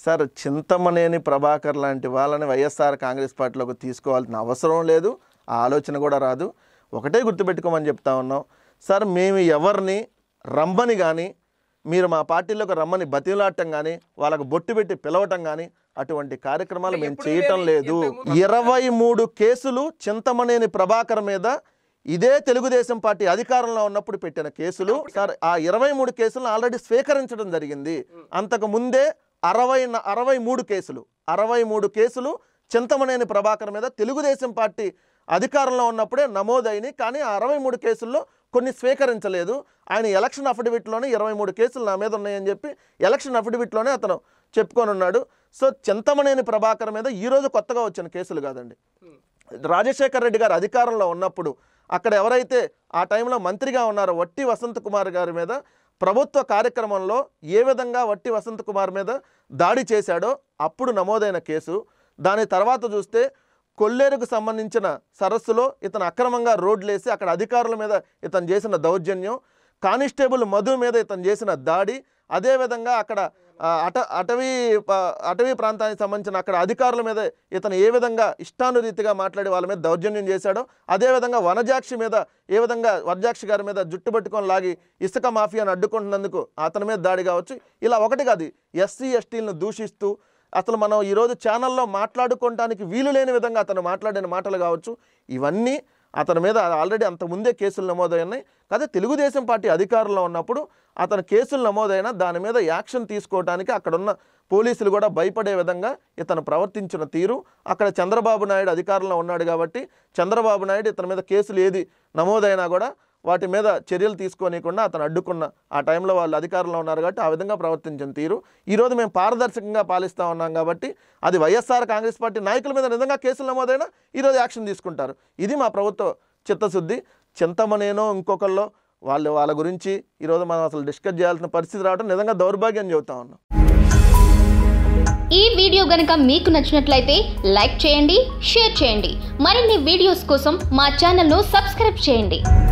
sir Chintamaneni Prabhakar లాంటి వాళ్ళని వైఎస్ఆర్ కాంగ్రెస్ పార్టీలోకి తీసుకోవాల్సిన అవసరం లేదు ఆ ఆలోచన కూడా రాదు ఒకటే గుర్తుపెట్టుకోమని చెప్తా ఉన్నాం సార్ మేము ఎవరిని రమ్మని కానీ మీరు మా పార్టీలోకి రమ్మని బతిలాడటం కానీ వాళ్ళకు బొట్టు పెట్టి పిలవటం కానీ అటువంటి కార్యక్రమాలు మేము ఎప్పుడు చేయటం లేని, లేదు ఇంతకుముందు- ఇరవై మూడు కేసులు చింతమనేని ప్రభాకర్ మీద ఇదే తెలుగుదేశం పార్టీ అధికారంలో ఉన్నప్పుడు పెట్టిన కేసులు సార్ ఆ ఇరవై మూడు కేసులను ఆల్రెడీ స్వీకరించడం జరిగింది అంతకు ముందే అరవై న- అరవై మూడు కేసులు అరవై మూడు కేసులు చింతమనేని ప్రభాకర్ మీద తెలుగుదేశం పార్టీ అధికారంలో ఉన్నప్పుడే నమోదైనవి కానీ ఆ అరవై మూడు కేసుల్లో కొన్ని స్వీకరించలేదు ఆయన ఎలక్షన్ అఫిడవిట్లోనే ఇరవై మూడు కేసులు నా మీద ఉన్నాయని చెప్పి ఎలక్షన్ అఫిడవిట్లోనే అతను చెప్పుకొని ఉన్నాడు సో చింతమనేని ప్రభాకర్ మీద ఈరోజు కొత్తగా వచ్చిన కేసులు కాదండి రాజశేఖర్ రెడ్డి గారు అధికారంలో ఉన్నప్పుడు అక్కడ ఎవరైతే ఆ టైంలో మంత్రిగా ఉన్నారో వట్టి వసంత్ కుమార్ గారి మీద ప్రభుత్వ కార్యక్రమంలో ఏ విధంగా వట్టి వసంత్ కుమార్ మీద దాడి చేశాడో అప్పుడు నమోదైన కేసు దాని తర్వాత చూస్తే కొల్లేరుకు సంబంధించిన సరస్సులో ఇతను అక్రమంగా రోడ్లేసి అక్కడ అధికారుల మీద ఇతను చేసిన దౌర్జన్యం కానిస్టేబుల్ మధు మీద ఇతను చేసిన దాడి అదేవిధంగా అక్కడ ఆ, అట అటవీ ప- అటవీ ప్రాంతానికి సంబంధించిన అక్కడ అధికారుల మీద ఇతను ఏ విధంగా ఇష్టానురీతిగా మాట్లాడి వాళ్ళ మీద దౌర్జన్యం చేశాడో అదేవిధంగా వనజాక్షి మీద ఏ విధంగా వనజాక్షి గారి మీద జుట్టు పట్టుకొని లాగి ఇసుక మాఫియాను అడ్డుకుంటున్నందుకు అతని మీద దాడి కావచ్చు ఇలా ఒకటి కాదు ఎస్సీ ఎస్టీలను దూషిస్తూ అసలు మనం ఈరోజు ఛానల్లో మాట్లాడుకోవటానికి వీలు లేని విధంగా అతను మాట్లాడిన మాటలు కావచ్చు ఇవన్నీ అతని మీద ఆల్రెడీ అంతకుముందే కేసులు నమోదయ్యాయి కదా తెలుగుదేశం పార్టీ అధికారంలో ఉన్నప్పుడు అతను కేసులు నమోదైనా దాని మీద యాక్షన్ తీసుకోవడానికి అక్కడున్న పోలీసులు కూడా భయపడే విధంగా ఇతను ప్రవర్తించిన తీరు అక్కడ చంద్రబాబు నాయుడు అధికారంలో ఉన్నాడు కాబట్టి చంద్రబాబు నాయుడు ఇతని మీద కేసులు ఏది నమోదైనా కూడా వాటి మీద చర్యలు తీసుకోనీయకుండా అతను అడ్డుకున్న ఆ టైంలో వాళ్ళు అధికారంలో ఉన్నారు కాబట్టి ఆ విధంగా ప్రవర్తించిన తీరు ఈరోజు మేము పారదర్శకంగా పాలిస్తూ ఉన్నాం కాబట్టి అది వైఎస్ఆర్ కాంగ్రెస్ పార్టీ నాయకుల మీద నిజంగా కేసులు నమోదైనా ఈరోజు యాక్షన్ తీసుకుంటారు ఇది మా ప్రభుత్వ చిత్తశుద్ధి చింతమనేనో ఇంకొకళ్ళో వాళ్ళు వాళ్ళ గురించి ఈరోజు మనం అసలు డిస్కస్ చేయాల్సిన పరిస్థితి రావడం నిజంగా దౌర్భాగ్యం చెబుతా ఉన్నాం ఈ వీడియో గనుక మీకు నచ్చినట్లయితే లైక్ చేయండి షేర్ చేయండి మరిన్ని వీడియోస్ కోసం మా ఛానల్ను సబ్స్క్రైబ్ చేయండి